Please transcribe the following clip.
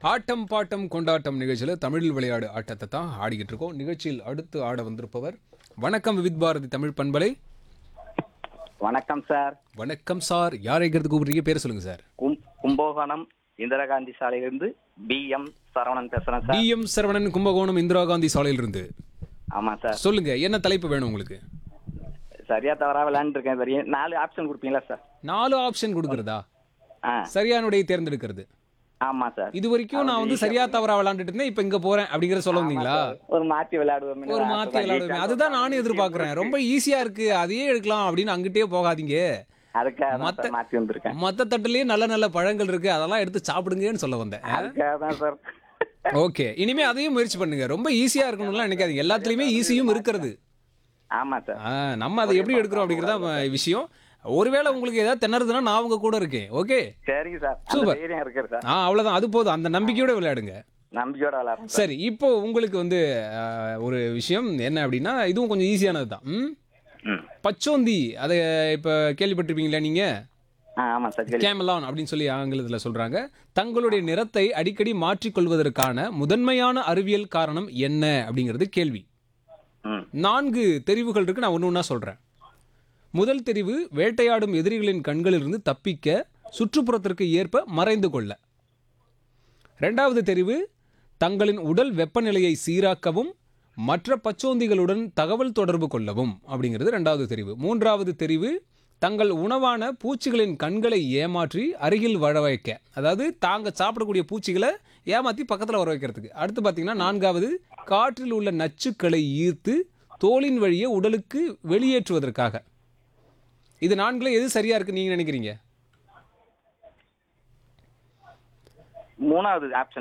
ஆட்டம் bottom கொண்டாட்டம் நிகழ்ச்சியில் தமிழில் விளையாடு ஆட்டத்தை தான் ஆடிக்கிட்டு இருக்கோம் நிகழ்ச்சியில் அடுத்து ஆட வந்திருப்பவர் வணக்கம் விவித் பாரதி தமிழ் பண்பலை வணக்கம் சார் வணக்கம் சார் யாரை எங்கிறது கூப்பிடுறீங்க பேர் சொல்லுங்க சார் கும் கும்பகோணம் இந்திரா காந்தி சாலையிலிருந்து பி எம் சரவணன் பேசுறேன் சார் டிஎம் சரவணன் கும்பகோணம் இந்திரா காந்தி சாலையிலிருந்து ஆமா சார் சொல்லுங்க என்ன தலைப்பு வேணும் உங்களுக்கு சரியா தவறா விளையாண்டு இருக்கேன் பெரிய நாலு ஆப்ஷன் கொடுப்பீங்களா சார் நாலு ஆப்ஷன் கொடுக்கறதா ஆ சரியானுடைய தேர்ந்தெடுக்கிறது ஆமா சார் இது வரைக்கும் நான் வந்து சரியா தவறா விளையாண்டுட்டு இருந்தேன் இப்போ இங்க போறேன் அப்படிங்கறத சொல்ல வந்தீங்களா ஒரு மாத்தி விளையாடுவோம் ஒரு மாத்தி விளையாடுவேன் அதுதான் நானும் எதிர்பார்க்கறேன் ரொம்ப ஈஸியா இருக்கு அதையே எடுக்கலாம் அப்படின்னு அங்கிட்டே போகாதீங்க அதுக்காக தான் மத்த- சார் மாத்தி வந்திருக்கேன் மத்த தட்டுலயே நல்ல நல்ல பழங்கள் இருக்கு அதெல்லாம் எடுத்து சாப்பிடுங்கன்னு சொல்ல வந்தேன் அதுக்காக தான் சார் ஓகே இனிமே அதையும் முயற்சி பண்ணுங்க ரொம்ப ஈஸியா இருக்கணும்லாம் நினைக்காதீங்க எல்லாத்துலயுமே ஈஸியும் இருக்கிறது ஆமா சார் ஆ, நம்ம அதை எப்படி எடுக்கிறோம் அப்படிங்கறத விஷயம் ஒருவேளை உங்களுக்கு ஏதாவது திணறுதுன்னா நான் உங்க கூட இருக்கேன் ஓகே சரிங்க சார் அந்த Super. தைரியம் இருக்கு சார் ஆ அவ்வளவுதான் அது போதும் அந்த நம்பிக்கையோட விளையாடுங்க நம்பிக்கையோட விளையாடுறோம் சார் சரி இப்போ உங்களுக்கு வந்து ஆ, ஒரு விஷயம் என்ன அப்படின்னா இதுவும் கொஞ்சம் ஈஸியானது தான் ம் ம் பச்சோந்தி அதை இப்போ கேள்விப்பட்டிருப்பீங்களா நீங்க ஆ ஆமா சார் கேள்வி. கேமலான் அப்படின்னு சொல்லி ஆங்கிலத்தில் சொல்றாங்க தங்களுடைய நிறத்தை அடிக்கடி மாற்றிக்கொள்வதற்கான முதன்மையான அறிவியல் காரணம் என்ன அப்படிங்கிறது கேள்வி ம் நான்கு தெரிவுகள் இருக்கு நான் ஒன்று ஒன்றா சொல்றேன் முதல் தெரிவு வேட்டையாடும் எதிரிகளின் கண்களிலிருந்து தப்பிக்க சுற்றுப்புறத்திற்கு ஏற்ப மறைந்து கொள்ள ரெண்டாவது தெரிவு தங்களின் உடல் வெப்பநிலையை சீராக்கவும் மற்ற பச்சோந்திகளுடன் தகவல் தொடர்பு கொள்ளவும் அப்படிங்கிறது ரெண்டாவது தெரிவு மூன்றாவது தெரிவு தங்கள் உணவான பூச்சிகளின் கண்களை ஏமாற்றி அருகில் வர வைக்க அதாவது தாங்க சாப்பிடக்கூடிய பூச்சிகளை ஏமாற்றி பக்கத்தில் வர வைக்கிறதுக்கு அடுத்து பார்த்தீங்கன்னா நான்காவது காற்றில் உள்ள நச்சுக்களை ஈர்த்து தோலின் வழியே உடலுக்கு வெளியேற்றுவதற்காக இது நான்குல எது சரியா இருக்கு நீங்க நினைக்கிறீங்க மூணாவது ஆப்ஷன்